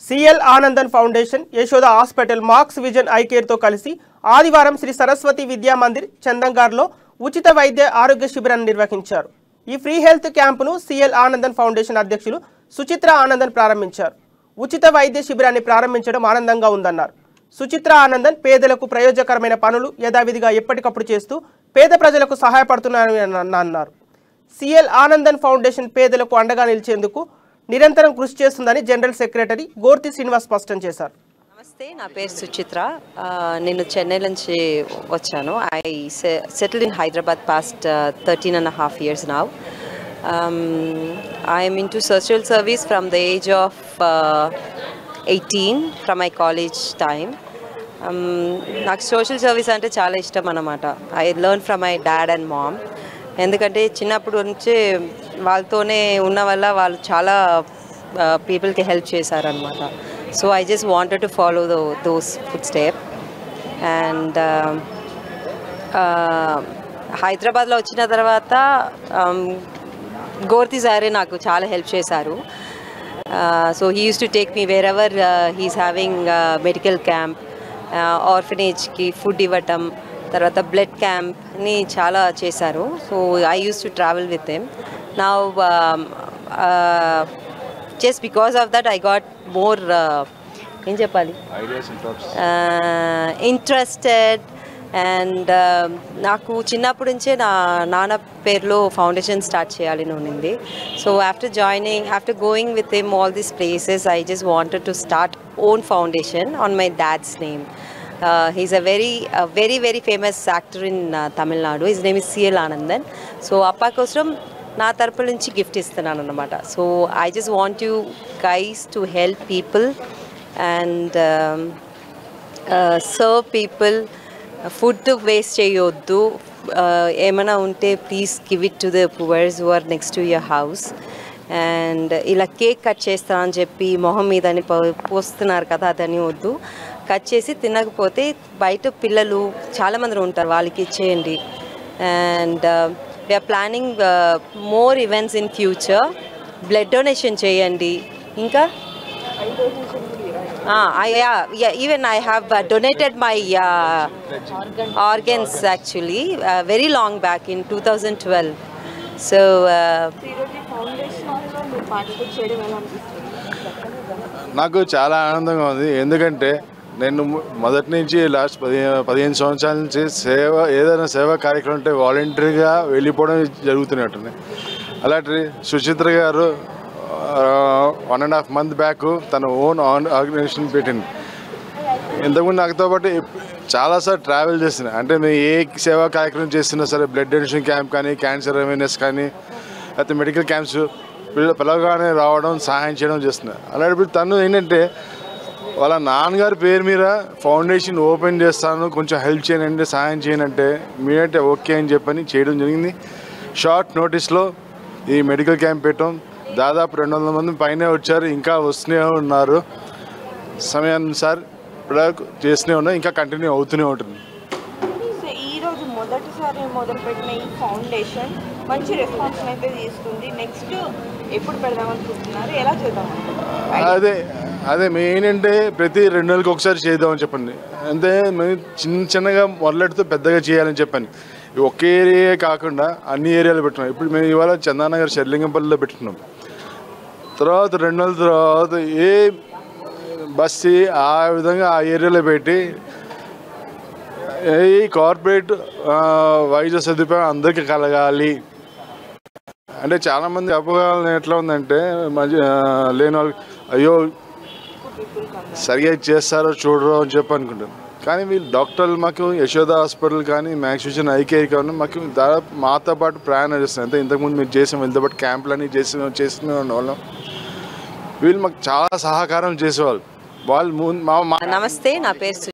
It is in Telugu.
CL Anandan foundation Yashoda hospital Maxivision eye కేర్తో కలిసి ఆదివారం శ్రీ సరస్వతి విద్యా మందిర్ చందంగార్లో ఉచిత వైద్య ఆరోగ్య శిబిరాన్ని నిర్వహించారు ఈ ఫ్రీ హెల్త్ క్యాంపును సిఎల్ ఆనందన్ ఫౌండేషన్ అధ్యక్షులు సుచిత్ర ఆనందన్ ప్రారంభించారు ఉచిత వైద్య శిబిరాన్ని ప్రారంభించడం ఆనందంగా ఉందన్నారు సుచిత్ర ఆనందన్ పేదలకు ప్రయోజకరమైన పనులు యథావిధిగా ఎప్పటికప్పుడు చేస్తూ పేద ప్రజలకు సహాయపడుతున్నారని అన్న- అన్నారు సిఎల్ ఆనందన్ ఫౌండేషన్ పేదలకు అండగా నిలిచేందుకు నిరంతరం కృషి చేస్తుందని జనరల్ సెక్రటరీ గోర్తి శ్రీనివాస్ స్పష్టం చేశారు నమస్తే నా పేరు సుచిత్ర ఆ, నేను చెన్నై నుంచి వచ్చాను I settle in Hyderabad past thirteen and half years now I'm into social service from the age of eighteen from my college time నాకు సోషల్ సర్వీస్ అంటే చాలా ఇష్టం అన్నమాట I learn from my dad and mom ఎందుకంటే చిన్నప్పుడు నుంచి వాళ్ళతోనే ఉన్న వల్ల వాళ్ళు చాలా పీపుల్కి హెల్ప్ చేశారనమాట so I just wanted to follow though those footstep and హైదరాబాద్లో వచ్చిన తర్వాత గోర్తి సారే నాకు చాలా హెల్ప్ చేశారు so he use to take me wherever he's having medical క్యాంప్ ఆర్ఫనేజ్కి ఫుడ్ ఇవ్వటం తర్వాత బ్లడ్ క్యాంప్ని చాలా చేశారు so I use to travel with them నా just because of that I got more ఏం చెప్పాలి ఇంట్రెస్టెడ్ అండ్ నాకు చిన్నప్పటి నుంచే నా నాన్న పేరులో ఫౌండేషన్ స్టార్ట్ చేయాలని ఉన్నింది so after joining after going with him all these places I just wanted to start own foundation on my dad's name he's a very very very famous actor in Tamil Nadu his name is CL Anandan so అప్పా కోసం నా తరపు నుంచి గిఫ్ట్ ఇస్తున్నాను అనమాట so I just want you guys to help people and serve people food waste చేయొద్దు Uh, ఏమైనా ఉంటే please give it to the poors who are next to your house and ఇలా కేక్ కట్ చేస్తా అని చెప్పి మొహం మీద అని పో- పోస్తున్నారు కదా అదని వద్దు కట్ చేసి తినకపోతే బయట పిల్లలు చాలామంది ఉంటారు వాళ్ళకి ఇచ్చేయండి and we're planning more events in future blood donation చేయండి ఇంకా even I have donated my organs actually very long back in two thousand twelve so ఈరోజు ఫౌండేషన్లో మీరు పార్టిసిపేట్ చేయడం ఎలా అనిపిస్తుంది నాకు చాలా ఆనందంగా ఉంది ఎందుకంటే నేను ము- మొదటి నుంచి లాస్ట్ పదిహేను పదిహేను సంవత్సరాల నుంచి సేవ ఏదైనా సేవా కార్యక్రమం ఉంటే వాలంటరీగా వెళ్ళిపోవడం జరుగుతున్నట్టుంది అలాంటి సుచిత్ర గారు one and half month back తన ఓన్ ఆర్గనైజేషన్ పెట్టింది ఇంతకుముందు నాకుతో పాటు ఎప్- చాలాసార్లు ట్రావెల్ చేసిన అంటే మేము ఏ సేవా కార్యక్రమం చేస్తున్నా సరే బ్లడ్ డొనేషన్ క్యాంప్ కానీ క్యాన్సర్ అవేర్నెస్ కానీ లేకపోతే మెడికల్ క్యాంప్స్ పిల్ల పిల్లగానే రావడం సహాయం చేయడం చేస్తున్నా అలాంటి తను ఏంటంటే వాళ్ళ నాన్నగారి పేరు మీద ఫౌండేషన్ ఓపెన్ చేస్తాను కొంచెం హెల్ప్ చేయనంటే సహాయం చేయనంటే మీరంటే ఓకే అని చెప్పని చేయడం జరిగింది షార్ట్ నోటీస్లో ఈ మెడికల్ క్యాంప్ పెట్టాం దాదాపు రెండు వందల మంది పైనే వచ్చారు ఇంకా వస్తూనే ఉన్నారు సమయానుసార్ ఇప్పుడు చేస్తూనే ఉన్నాం ఇంకా కంటిన్యూ అవుతూనే ఉంటుంది సో ఈ రోజు మొదటిసారి మొదలుపెట్టిన ఈ ఫౌండేషన్ మంచి రెస్పాన్స్ అయితే తీసుకుంది నెక్స్ట్ ఎప్పుడు పెడదాం అనుకుంటున్నారు ఎలా చేద్దాం అనుకుంటున్నారు అదే అదే మెయిన్ అంటే ప్రతి రెండు నెలలకు ఒకసారి చేద్దామని చెప్పండి అంటే మేము చిన్న చిన్నగా మొదలెడుతూ పెద్దగా చేయాలని చెప్పండి ఈ ఒకే ఏరియా కాకుండా అన్ని ఏరియాలు పెట్టున్నాం ఇప్పుడు మేము ఇవాళ చందానగర్ షర్లింగంపల్లిలో పెట్టుకున్నాం తర్వాత రెండు నెలల తర్వాత ఏ బస్సు ఆ విధంగా ఆ ఏరియాలో పెట్టి ఈ కార్పొరేట్ ఆ, వైద్య సదుపాయం అందరికీ కలగాలి అంటే చాలామంది అపగాలం ఎట్లా ఉందంటే మంచి ఆ, లేని వాళ్ళు అయ్యో సరిగా చేస్తారో చూడరో అని చెప్పి అనుకుంటారు కానీ వీళ్ళు డాక్టర్లు మాకు యశోద హాస్పిటల్ కానీ మ్యాక్సిమం ఐకేర్ కానీ మాకు దాదాపు మాతో పాటు ప్రయాణం చేస్తున్నారు అంటే ఇంతకుముందు మేము చేసాం వీళ్ళతో పాటు క్యాంపులన్నీ చేసి చేస్తూనే వాళ్ళం వీళ్ళు మాకు చాలా సహకారం చేసేవాళ్ళు వాళ్ళు ముందు మా మా నమస్తే నా పేరు